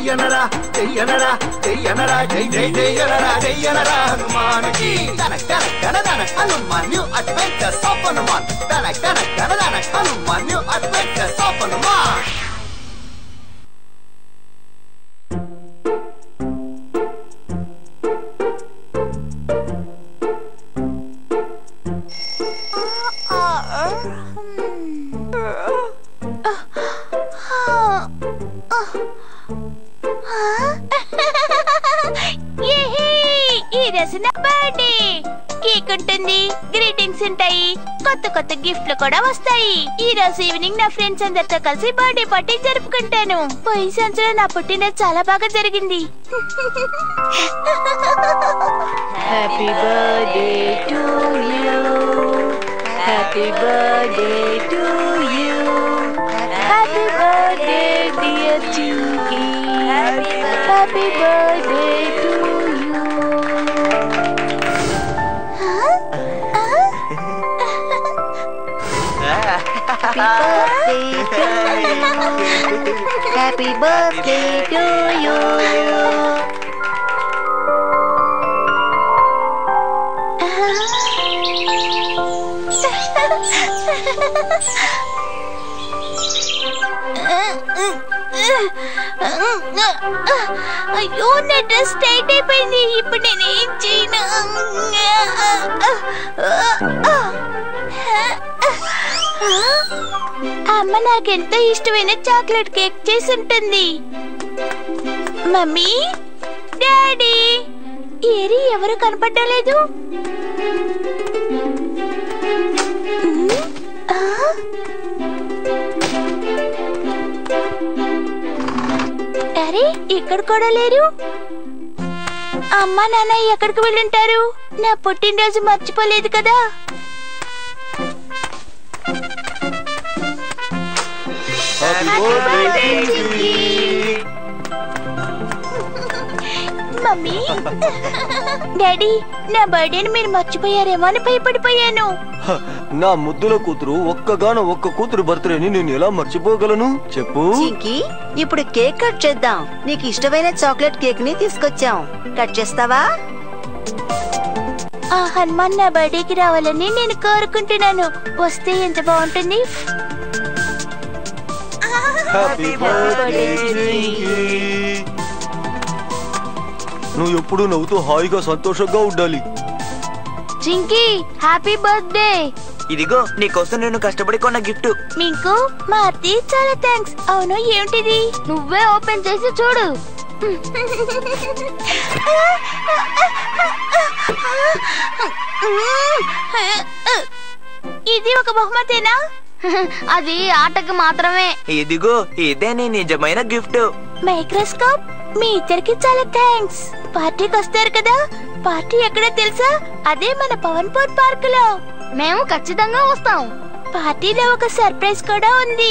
చెయ్యనరా చెయ్యనరా చెయ్యనరా జై జై జయనరా జయ్యనరా హనుమానికి తన తన తన తన Hanuman new adventures of Hanuman తన తన తన తన Hanuman new adventures of Hanuman ఏహే! ఈ రోజు నా బర్త్డే కేక్ ఉంటుంది గ్రీటింగ్స్ ఉంటాయి కొత్త కొత్త గిఫ్ట్లు కూడా వస్తాయి ఈ రోజు ఈవినింగ్ నా ఫ్రెండ్స్ అందరితో కలిసి బర్త్డే పార్టీ జరుపుకుంటాను పోయిన సంవత్సరం నా పుట్టినరోజు చాలా బాగా జరిగింది happy birthday to you happy birthday to you happy birthday dear Chinky happy birthday to you happy birthday to you అయ్యో నా డ్రెస్ టైట్ అయిపోయింది ఇప్పుడు నేను ఏం చేయను అమ్మ నాకెంతో ఇష్టమైన చాక్లెట్ కేక్ చేసి ఉంటుంది మమ్మీ డాడీ ఏరి ఎవరు కనపడలేదు ఆ అరే ఇక్కడ కూడా లేరు అమ్మ నాన్న ఎక్కడికి వెళ్ళుంటారు నా పుట్టినరోజు మర్చిపోలేదు కదా మమ్మీ డాడీ నా బర్త్డేని మీరు మర్చిపోయారేమో అని భయపడిపోయాను హ, నా ముద్దుల కూతురు ఒక్కగాన ఒక్క కూతురు బర్త్డేని నేను ఎలా మర్చిపోగలను చెప్పు చింకీ ఇప్పుడు కేక్ కట్ చేద్దాం నీకు ఇష్టమైన చాక్లెట్ కేక్ ని తీసుకొచ్చాం కట్ చేస్తావా ఆ హనుమాన్ నా బర్త్డేకి రావాలని నేను కోరుకుంటున్నాను వస్తే ఎంత బాగుంటుంది హ్యాపీ బర్త్డే నువ్వు ఎప్పుడు నవ్వుతూ హాయిగా సంతోషంగా ఉండాలి జింకీ హ్యాపీ బర్త్డే ఇదిగో నీకోసం నేను కష్టపడి కొన్న గిఫ్ట్ మీకు మా అత్తయ్య చాలా థ్యాంక్స్ అవును ఏమిటిది నువ్వే ఓపెన్ చేసి చూడు ఇది ఒక బహుమతేనా అది ఆటకు మాత్రమే ఇదిగో ఇదే నీ నిజమైన గిఫ్ట్ మైక్రోస్కోప్ మీ ఇద్దరికి చాలా థ్యాంక్స్ పార్టీకి వస్తారు కదా పార్టీ ఎక్కడో తెలుసా అదే మన పవన్పూర్ పార్క్ లో మేము ఖచ్చితంగా వస్తాం పార్టీలో ఒక సర్ప్రైజ్ కూడా ఉంది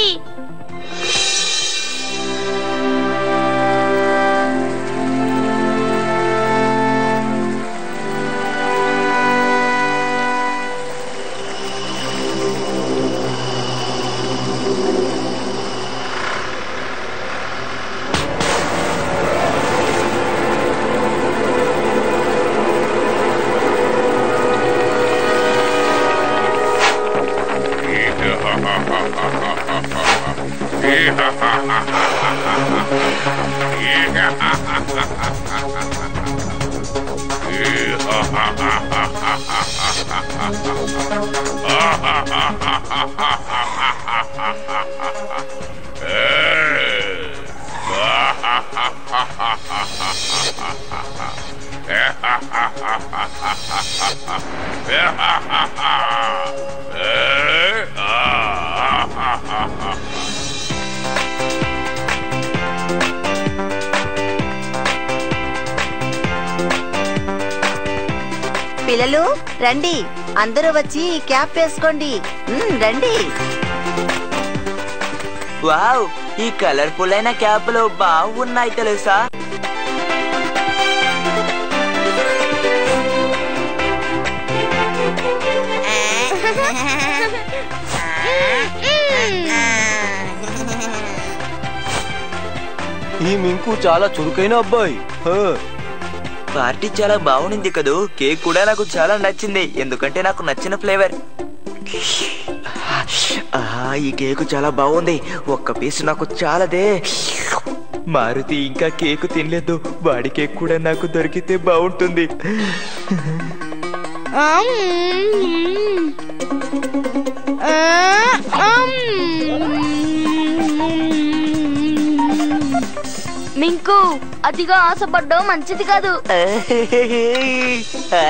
పిల్లలు రండి అందరూ వచ్చి ఈ క్యాప్ వేసుకోండి మ్, రండి వావ్ ఈ కలర్ఫుల్ అయిన క్యాప్లు బాగున్నాయి తెలుసా ఈ మింకు చాలా చురుకైన అబ్బాయి హ. పార్టీ చాలా బాగుంది కదూ కేక్ కూడా నాకు చాలా నచ్చింది ఎందుకంటే నాకు నచ్చిన ఫ్లేవర్ ఆహా, ఈ కేక్ చాలా బాగుంది ఒక్క పీస్ నాకు చాలదే మారుతి ఇంకా కేక్ తినలేదు వాడి కేక్ కూడా నాకు దొరికితే బాగుంటుంది మింకు అతిగా ఆశపడ్డం మంచిది కాదు ఆ,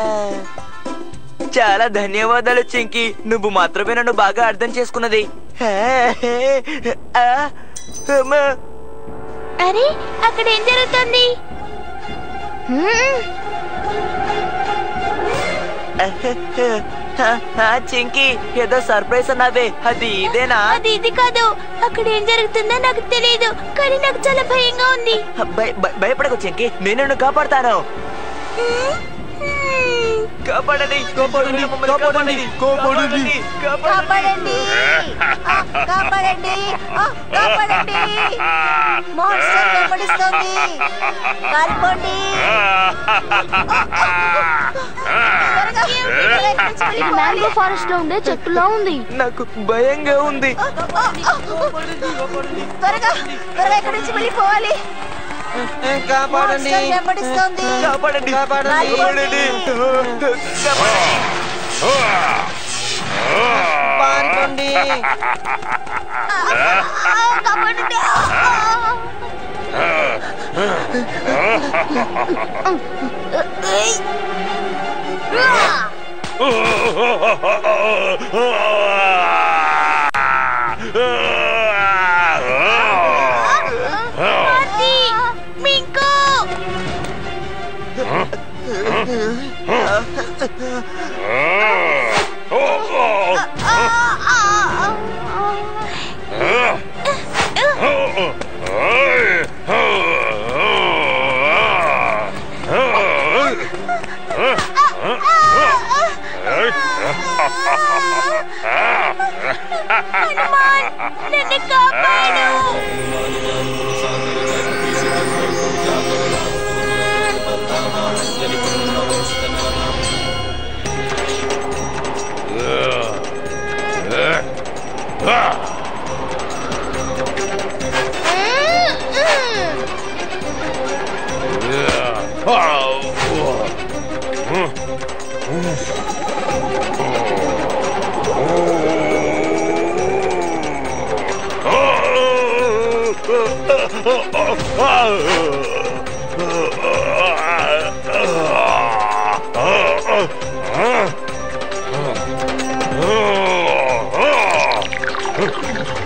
చాలా ధన్యవాదాలు చింకి నువ్వు మాత్రమే నన్ను బాగా అర్థం చేసుకున్నది ఆ, అమ్మా. అరే అక్కడ ఏం జరుగుతుంది ఆ, చింకి ఏదో సర్ప్రైజ్ అన్నావే అది ఇదేనా అది ఇది కాదు అక్కడ ఏం జరుగుతుందో నాకు తెలియదు కానీ నాకు చాలా భయంగా ఉంది భయ- భయ- భయపడకు చింకి నేను నిన్ను కాపాడుతాను కాపాడండి కాపాడండి మమ్మల్ని కాపాడండి కాపాడండి కాపాడండి కాపాడండి ఆ, కాపాడండి ఆ, కాపాడండి మోన్స్టర్ వెంబడిస్తోంది పారిపోండి ఇది మ్యాంగో ఫారెస్ట్ లో ఉండే చెట్టులా ఉంది నాకు భయంగా ఉంది త్వరగా త్వరగా ఇక్కడి నుంచి వెళ్ళిపోవాలి కాపాడండి మోన్స్టర్ వెంబడిస్తోంది కాపాడండి కాపాడండి. కాపాడండి కాపాడండి. పారిపోండి కాపాడండి ఆర్తి! మింకు హనుమాన్ నన్ను కాపాడు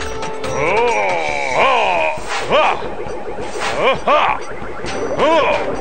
Oh!